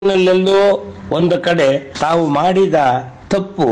ನಲ್ಲೆಲ್ಲೋ ಒಂದು ಕಡೆ ತಾವು ಮಾಡಿದ ತಪ್ಪು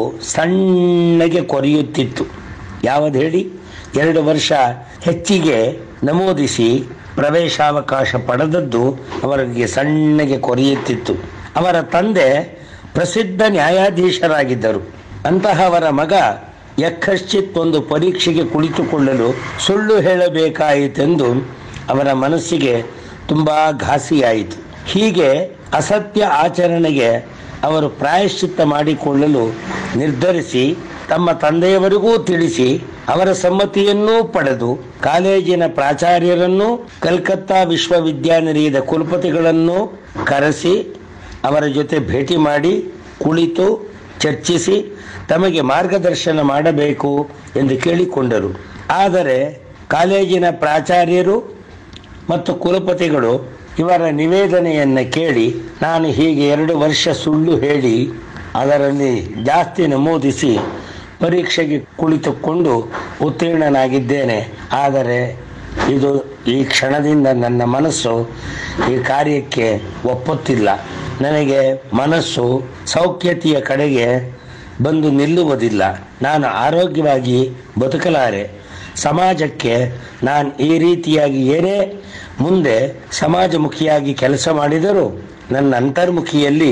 ಸಣ್ಣಗೆ ಕೊರೆಯುತ್ತಿತ್ತು ಯಾವುದು ಹೇಳಿ ಎರಡು ವರ್ಷ ಹೆಚ್ಚಿಗೆ ನಮೂದಿಸಿ ಪ್ರವೇಶಾವಕಾಶ ಪಡೆದದ್ದು ಅವರಿಗೆ ಸಣ್ಣಗೆ ಕೊರೆಯುತ್ತಿತ್ತು ಅವರ ತಂದೆ ಪ್ರಸಿದ್ಧ ನ್ಯಾಯಾಧೀಶರಾಗಿದ್ದರು ಅಂತಹವರ ಮಗ ಯಕ್ಕಶ್ಚಿತ್ ಒಂದು ಪರೀಕ್ಷೆಗೆ ಕುಳಿತುಕೊಳ್ಳಲು ಸುಳ್ಳು ಹೇಳಬೇಕಾಯಿತೆಂದು ಅವರ ಮನಸ್ಸಿಗೆ ತುಂಬಾ ಘಾಸಿಯಾಯಿತು ಹೀಗೆ ಅಸತ್ಯ ಆಚರಣೆಗೆ ಅವರು ಪ್ರಾಯಶ್ಚಿತ್ತ ಮಾಡಿಕೊಳ್ಳಲು ನಿರ್ಧರಿಸಿ ತಮ್ಮ ತಂದೆಯವರಿಗೂ ತಿಳಿಸಿ ಅವರ ಸಮ್ಮತಿಯನ್ನೂ ಪಡೆದು ಕಾಲೇಜಿನ ಪ್ರಾಚಾರ್ಯರನ್ನು ಕಲ್ಕತ್ತಾ ವಿಶ್ವವಿದ್ಯಾನಿಲಯದ ಕುಲಪತಿಗಳನ್ನು ಕರೆಸಿ ಅವರ ಜೊತೆ ಭೇಟಿ ಮಾಡಿ ಕುಳಿತು ಚರ್ಚಿಸಿ ತಮಗೆ ಮಾರ್ಗದರ್ಶನ ಮಾಡಬೇಕು ಎಂದು ಕೇಳಿಕೊಂಡರು ಆದರೆ ಕಾಲೇಜಿನ ಪ್ರಾಚಾರ್ಯರು ಮತ್ತು ಕುಲಪತಿಗಳು ಇವರ ನಿವೇದನೆಯನ್ನು ಕೇಳಿ ನಾನು ಹೀಗೆ ಎರಡು ವರ್ಷ ಸುಳ್ಳು ಹೇಳಿ ಅದರಲ್ಲಿ ಜಾಸ್ತಿ ನಮೂದಿಸಿ ಪರೀಕ್ಷೆಗೆ ಕುಳಿತುಕೊಂಡು ಉತ್ತೀರ್ಣನಾಗಿದ್ದೇನೆ ಆದರೆ ಇದು ಈ ಕ್ಷಣದಿಂದ ನನ್ನ ಮನಸ್ಸು ಈ ಕಾರ್ಯಕ್ಕೆ ಒಪ್ಪುತ್ತಿಲ್ಲ ನನಗೆ ಮನಸ್ಸು ಸೌಖ್ಯತೆಯ ಕಡೆಗೆ ಬಂದು ನಿಲ್ಲುವುದಿಲ್ಲ ನಾನು ಆರೋಗ್ಯವಾಗಿ ಬದುಕಲಾರೆ ಸಮಾಜಕ್ಕೆ ನಾನು ಈ ರೀತಿಯಾಗಿ ಏನೇ ಮುಂದೆ ಸಮಾಜಮುಖಿಯಾಗಿ ಕೆಲಸ ಮಾಡಿದರೂ ನನ್ನ ಅಂತರ್ಮುಖಿಯಲ್ಲಿ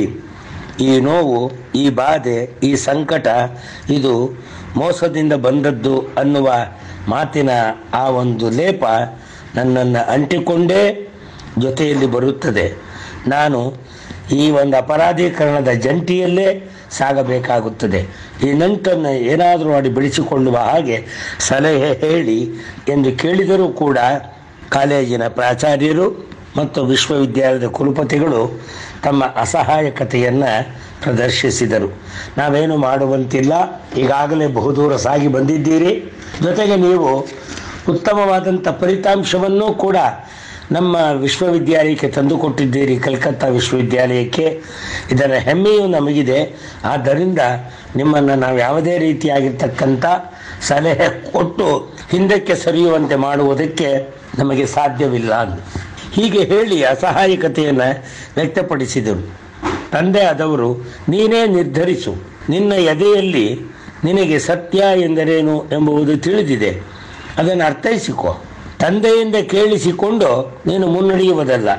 ಈ ನೋವು ಈ ಬಾಧೆ ಈ ಸಂಕಟ ಇದು ಮೋಸದಿಂದ ಬಂದದ್ದು ಅನ್ನುವ ಮಾತಿನ ಆ ಒಂದು ಲೇಪ ನನ್ನನ್ನು ಅಂಟಿಕೊಂಡೇ ಜೊತೆಯಲ್ಲಿ ಬರುತ್ತದೆ ನಾನು ಈ ಒಂದು ಅಪರಾಧೀಕರಣದ ಜಂಟಿಯಲ್ಲೇ ಸಾಗಬೇಕಾಗುತ್ತದೆ ಈ ನಂಟನ್ನು ಏನಾದರೂ ಮಾಡಿ ಬೆಳೆಸಿಕೊಳ್ಳುವ ಹಾಗೆ ಸಲಹೆ ಹೇಳಿ ಎಂದು ಕೇಳಿದರೂ ಕೂಡ ಕಾಲೇಜಿನ ಪ್ರಾಚಾರ್ಯರು ಮತ್ತು ವಿಶ್ವವಿದ್ಯಾಲಯದ ಕುಲಪತಿಗಳು ತಮ್ಮ ಅಸಹಾಯಕತೆಯನ್ನು ಪ್ರದರ್ಶಿಸಿದರು ನಾವೇನು ಮಾಡುವಂತಿಲ್ಲ ಈಗಾಗಲೇ ಬಹುದೂರ ಸಾಗಿ ಬಂದಿದ್ದೀರಿ ಜೊತೆಗೆ ನೀವು ಉತ್ತಮವಾದಂಥ ಫಲಿತಾಂಶವನ್ನೂ ಕೂಡ ನಮ್ಮ ವಿಶ್ವವಿದ್ಯಾಲಯಕ್ಕೆ ತಂದುಕೊಟ್ಟಿದ್ದೀರಿ ಕಲ್ಕತ್ತಾ ವಿಶ್ವವಿದ್ಯಾಲಯಕ್ಕೆ ಇದರ ಹೆಮ್ಮೆಯು ನಮಗಿದೆ ಆದ್ದರಿಂದ ನಿಮ್ಮನ್ನು ನಾವು ಯಾವುದೇ ರೀತಿಯಾಗಿರ್ತಕ್ಕಂಥ ಸಲಹೆ ಕೊಟ್ಟು ಹಿಂದಕ್ಕೆ ಸರಿಯುವಂತೆ ಮಾಡುವುದಕ್ಕೆ ನಮಗೆ ಸಾಧ್ಯವಿಲ್ಲ ಅಂದು ಹೀಗೆ ಹೇಳಿ ಅಸಹಾಯಕತೆಯನ್ನು ವ್ಯಕ್ತಪಡಿಸಿದರು ತಂದೆ ಆದವರು ನೀನೇ ನಿರ್ಧರಿಸು ನಿನ್ನ ಎದೆಯಲ್ಲಿ ನಿನಗೆ ಸತ್ಯ ಎಂದರೇನು ಎಂಬುದು ತಿಳಿದಿದೆ ಅದನ್ನು ಅರ್ಥೈಸಿಕೊ ತಂದೆಯಿಂದ ಕೇಳಿಸಿಕೊಂಡು ನೀನು ಮುನ್ನಡೆಯುವುದಲ್ಲ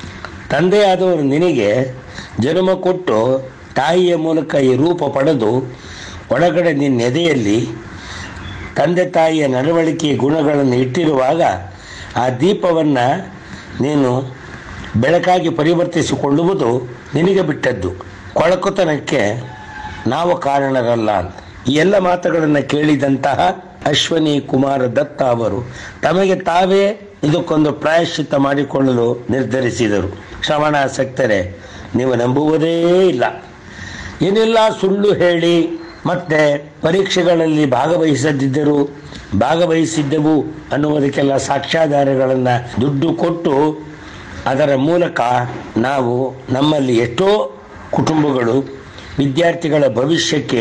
ತಂದೆಯಾದವರು ನಿನಗೆ ಜನ್ಮ ಕೊಟ್ಟು ತಾಯಿಯ ಮೂಲಕ ಈ ರೂಪ ಪಡೆದು ಒಳಗಡೆ ನಿನ್ನ ಎದೆಯಲ್ಲಿ ತಂದೆ ತಾಯಿಯ ನಡವಳಿಕೆಯ ಗುಣಗಳನ್ನು ಇಟ್ಟಿರುವಾಗ ಆ ದೀಪವನ್ನು ನೀನು ಬೆಳಕಾಗಿ ಪರಿವರ್ತಿಸಿಕೊಳ್ಳುವುದು ನಿನಗೆ ಬಿಟ್ಟದ್ದು ಕೊಳಕುತನಕ್ಕೆ ನಾವು ಕಾರಣರಲ್ಲ ಅಂತ ಈ ಎಲ್ಲ ಮಾತುಗಳನ್ನು ಕೇಳಿದಂತಹ ಅಶ್ವನಿ ಕುಮಾರ ದತ್ತ ಅವರು ತಮಗೆ ತಾವೇ ಇದಕ್ಕೊಂದು ಪ್ರಾಯಶ್ಚಿತ್ತ ಮಾಡಿಕೊಳ್ಳಲು ನಿರ್ಧರಿಸಿದರು ಶ್ರವಣಾಸಕ್ತರೆ ನೀವು ನಂಬುವುದೇ ಇಲ್ಲ ಏನೆಲ್ಲ ಸುಳ್ಳು ಹೇಳಿ ಮತ್ತೆ ಪರೀಕ್ಷೆಗಳಲ್ಲಿ ಭಾಗವಹಿಸದಿದ್ದರು ಭಾಗವಹಿಸಿದ್ದೆವು ಅನ್ನುವುದಕ್ಕೆಲ್ಲ ಸಾಕ್ಷ್ಯಾಧಾರಗಳನ್ನು ದುಡ್ಡು ಕೊಟ್ಟು ಅದರ ಮೂಲಕ ನಾವು ನಮ್ಮಲ್ಲಿ ಎಷ್ಟೋ ಕುಟುಂಬಗಳು ವಿದ್ಯಾರ್ಥಿಗಳ ಭವಿಷ್ಯಕ್ಕೆ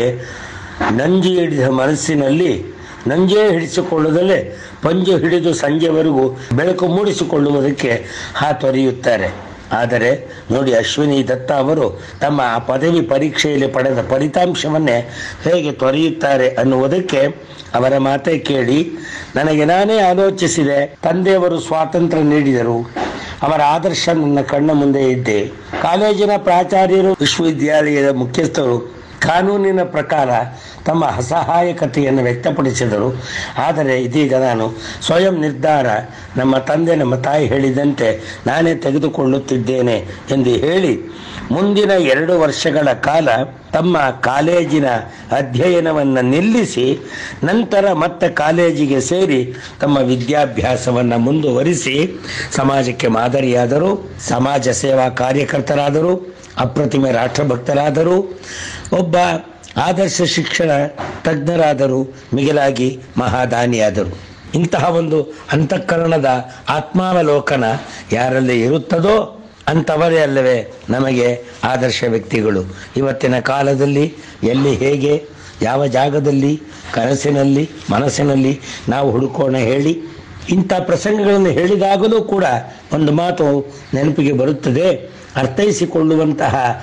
ನಂಜಿ ಹಿಡಿದ ಮನಸ್ಸಿನಲ್ಲಿ ನಂಜೇ ಹಿಡಿಸಿಕೊಳ್ಳುವುದಲ್ಲೇ ಪಂಜು ಹಿಡಿದು ಸಂಜೆವರೆಗೂ ಬೆಳಕು ಮೂಡಿಸಿಕೊಳ್ಳುವುದಕ್ಕೆ ಹಾತೊರೆಯುತ್ತಾರೆ ಆದರೆ ನೋಡಿ ಅಶ್ವಿನಿ ದತ್ತ ಅವರು ತಮ್ಮ ಆ ಪದವಿ ಪರೀಕ್ಷೆಯಲ್ಲಿ ಪಡೆದ ಫಲಿತಾಂಶವನ್ನೇ ಹೇಗೆ ತೊರೆಯುತ್ತಾರೆ ಅನ್ನುವುದಕ್ಕೆ ಅವರ ಮಾತೇ ಕೇಳಿ ನನಗೆ ನಾನೇ ಆಲೋಚಿಸಿದೆ ತಂದೆಯವರು ಸ್ವಾತಂತ್ರ್ಯ ನೀಡಿದರು ಅವರ ಆದರ್ಶ ನನ್ನ ಕಣ್ಣ ಮುಂದೆ ಇದ್ದೆ ಕಾಲೇಜಿನ ಪ್ರಾಚಾರ್ಯರು ವಿಶ್ವವಿದ್ಯಾಲಯದ ಮುಖ್ಯಸ್ಥರು ಕಾನೂನಿನ ಪ್ರಕಾರ ತಮ್ಮ ಅಸಹಾಯಕತೆಯನ್ನು ವ್ಯಕ್ತಪಡಿಸಿದರು ಆದರೆ ಇದೀಗ ನಾನು ಸ್ವಯಂ ನಿರ್ಧಾರ ನಮ್ಮ ತಂದೆ ನಮ್ಮ ತಾಯಿ ಹೇಳಿದಂತೆ ನಾನೇ ತೆಗೆದುಕೊಳ್ಳುತ್ತಿದ್ದೇನೆ ಎಂದು ಹೇಳಿ ಮುಂದಿನ ಎರಡು ವರ್ಷಗಳ ಕಾಲ ತಮ್ಮ ಕಾಲೇಜಿನ ಅಧ್ಯಯನವನ್ನು ನಿಲ್ಲಿಸಿ ನಂತರ ಮತ್ತೆ ಕಾಲೇಜಿಗೆ ಸೇರಿ ತಮ್ಮ ವಿದ್ಯಾಭ್ಯಾಸವನ್ನು ಮುಂದುವರಿಸಿ ಸಮಾಜಕ್ಕೆ ಮಾದರಿಯಾದರು ಸಮಾಜ ಸೇವಾ ಕಾರ್ಯಕರ್ತರಾದರು ಅಪ್ರತಿಮ ರಾಷ್ಟ್ರಭಕ್ತರಾದರು ಒಬ್ಬ ಆದರ್ಶ ಶಿಕ್ಷಣ ತಜ್ಞರಾದರು ಮಿಗಿಲಾಗಿ ಮಹಾದಾನಿಯಾದರು ಇಂತಹ ಒಂದು ಅಂತಃಕರಣದ ಆತ್ಮಾವಲೋಕನ ಯಾರಲ್ಲಿ ಇರುತ್ತದೋ ಅಂಥವರೇ ಅಲ್ಲವೇ ನಮಗೆ ಆದರ್ಶ ವ್ಯಕ್ತಿಗಳು ಇವತ್ತಿನ ಕಾಲದಲ್ಲಿ ಎಲ್ಲಿ ಹೇಗೆ ಯಾವ ಜಾಗದಲ್ಲಿ ಕನಸಿನಲ್ಲಿ ಮನಸ್ಸಿನಲ್ಲಿ ನಾವು ಹುಡುಕೋಣ ಹೇಳಿ ಇಂಥ ಪ್ರಸಂಗಗಳನ್ನು ಹೇಳಿದಾಗಲೂ ಕೂಡ ಒಂದು ಮಾತು ನೆನಪಿಗೆ ಬರುತ್ತದೆ ಅರ್ಥೈಸಿಕೊಳ್ಳುವಂತಹ